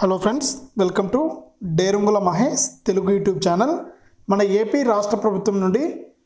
hello friends welcome to డేరుంగుల Mahesh Telugu YouTube channel మన AP రాష్ట్ర ప్రభుత్వం నుండి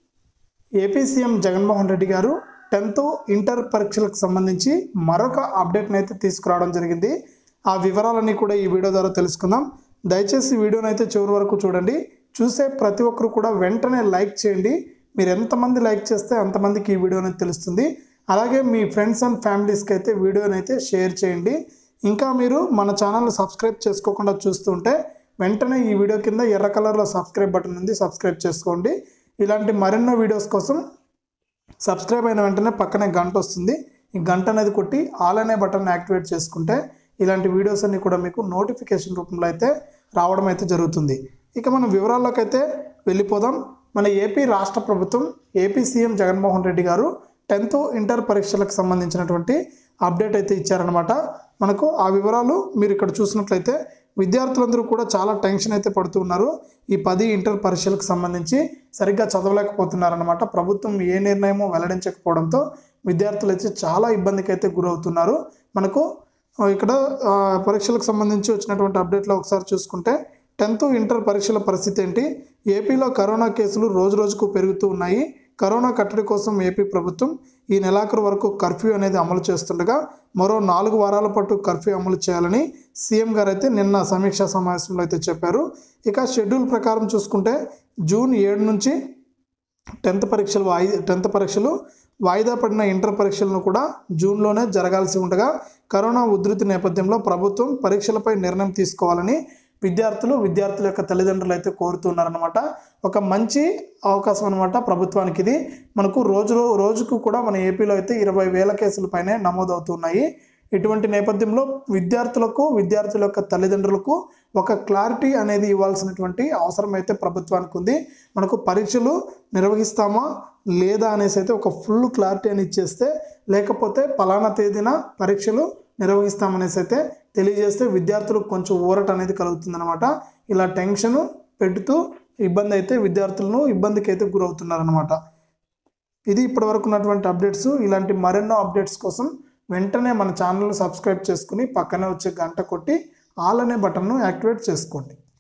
ఏపీ సీఎం జగన్మోహన్ రెడ్డి గారు టెన్త్ ఇంటర్ పరీక్షలకు సంబంధించి మరొక అప్డేట్ని అయితే తీసుకురావడం జరిగింది ఆ వివరాలన్నీ కూడా ఈ వీడియో ద్వారా తెలుసుకుందాం దయచేసి వీడియోని అయితే చివరి వరకు చూడండి చూసే ప్రతి ఒక్కరు కూడా వెంటనే లైక్ చేయండి మీరు ఎంతమంది లైక్ చేస్తే అంతమందికి ఈ వీడియో అనేది తెలుస్తుంది అలాగే మీ ఫ్రెండ్స్ అండ్ ఫ్యామిలీస్కి అయితే వీడియోని అయితే షేర్ చేయండి ఇంకా మీరు మన ఛానల్ సబ్స్క్రైబ్ చేసుకోకుండా చూస్తుంటే వెంటనే ఈ వీడియో కింద ఎర్ర కలర్లో సబ్స్క్రైబ్ బటన్ ఉంది సబ్స్క్రైబ్ చేసుకోండి ఇలాంటి మరెన్నో వీడియోస్ కోసం సబ్స్క్రైబ్ అయిన వెంటనే పక్కనే గంట వస్తుంది ఈ గంట అనేది కొట్టి ఆల్ అనే బటన్ యాక్టివేట్ చేసుకుంటే ఇలాంటి వీడియోస్ అన్ని కూడా మీకు నోటిఫికేషన్ రూపంలో అయితే రావడం అయితే జరుగుతుంది ఇక మనం వివరాల్లోకి అయితే వెళ్ళిపోదాం మన ఏపీ రాష్ట్ర ప్రభుత్వం ఏపీ సీఎం జగన్మోహన్ రెడ్డి గారు టెన్త్ ఇంటర్ పరీక్షలకు సంబంధించినటువంటి అప్డేట్ అయితే ఇచ్చారనమాట మనకు ఆ వివరాలు మీరు ఇక్కడ చూసినట్లయితే విద్యార్థులందరూ కూడా చాలా టెన్షన్ అయితే పడుతూ ఉన్నారు ఈ పది ఇంటర్ పరీక్షలకు సంబంధించి సరిగ్గా చదవలేకపోతున్నారనమాట ప్రభుత్వం ఏ నిర్ణయమో వెల్లడించకపోవడంతో విద్యార్థులు అయితే చాలా ఇబ్బందికి అయితే గురవుతున్నారు మనకు ఆ, ఇక్కడ ఆ, పరీక్షలకు సంబంధించి వచ్చినటువంటి అప్డేట్లో ఒకసారి చూసుకుంటే టెన్త్ ఇంటర్ పరీక్షల పరిస్థితి ఏంటి ఏపీలో కరోనా కేసులు రోజు రోజుకు పెరుగుతూ ఉన్నాయి కరోనా కట్టడి కోసం ఏపీ ప్రభుత్వం ఈ నెలాఖరు వరకు కర్ఫ్యూ అనేది అమలు చేస్తుండగా మరో నాలుగు వారాల పాటు కర్ఫ్యూ అమలు చేయాలని సీఎం గారు అయితే నిన్న సమీక్షా సమావేశంలో అయితే చెప్పారు ఇక షెడ్యూల్ ప్రకారం చూసుకుంటే జూన్ ఏడు నుంచి టెన్త్ పరీక్షలు వాయి టెన్త్ పరీక్షలు వాయిదా పడిన ఇంటర్ పరీక్షలను కూడా జూన్లోనే జరగాల్సి ఉండగా కరోనా ఉధృతి నేపథ్యంలో ప్రభుత్వం పరీక్షలపై నిర్ణయం తీసుకోవాలని విద్యార్థులు విద్యార్థుల యొక్క తల్లిదండ్రులు అయితే కోరుతున్నారనమాట ఒక మంచి అవకాశం అనమాట ప్రభుత్వానికి ఇది మనకు రోజు రోజుకు కూడా మన ఏపీలో అయితే ఇరవై వేల కేసుల పైనే నమోదవుతున్నాయి ఇటువంటి నేపథ్యంలో విద్యార్థులకు విద్యార్థుల యొక్క తల్లిదండ్రులకు ఒక క్లారిటీ అనేది ఇవ్వాల్సినటువంటి అవసరం అయితే ప్రభుత్వానికి ఉంది మనకు పరీక్షలు నిర్వహిస్తామా లేదా అనేసి అయితే ఒక ఫుల్ క్లారిటీ అని ఇచ్చేస్తే లేకపోతే పలానా తేదీన పరీక్షలు నిర్వహిస్తామనేసి అయితే తెలియజేస్తే విద్యార్థులకు కొంచెం ఊరట అనేది కలుగుతుందన్నమాట ఇలా టెన్షన్ పెడుతూ ఇబ్బంది అయితే విద్యార్థులను ఇబ్బందికి అయితే గురవుతున్నారనమాట ఇది ఇప్పటివరకు ఉన్నటువంటి అప్డేట్స్ ఇలాంటి మరెన్నో అప్డేట్స్ కోసం వెంటనే మన ఛానల్ సబ్స్క్రైబ్ చేసుకుని పక్కనే వచ్చే గంట కొట్టి ఆల్ అనే బటన్ను యాక్టివేట్ చేసుకోండి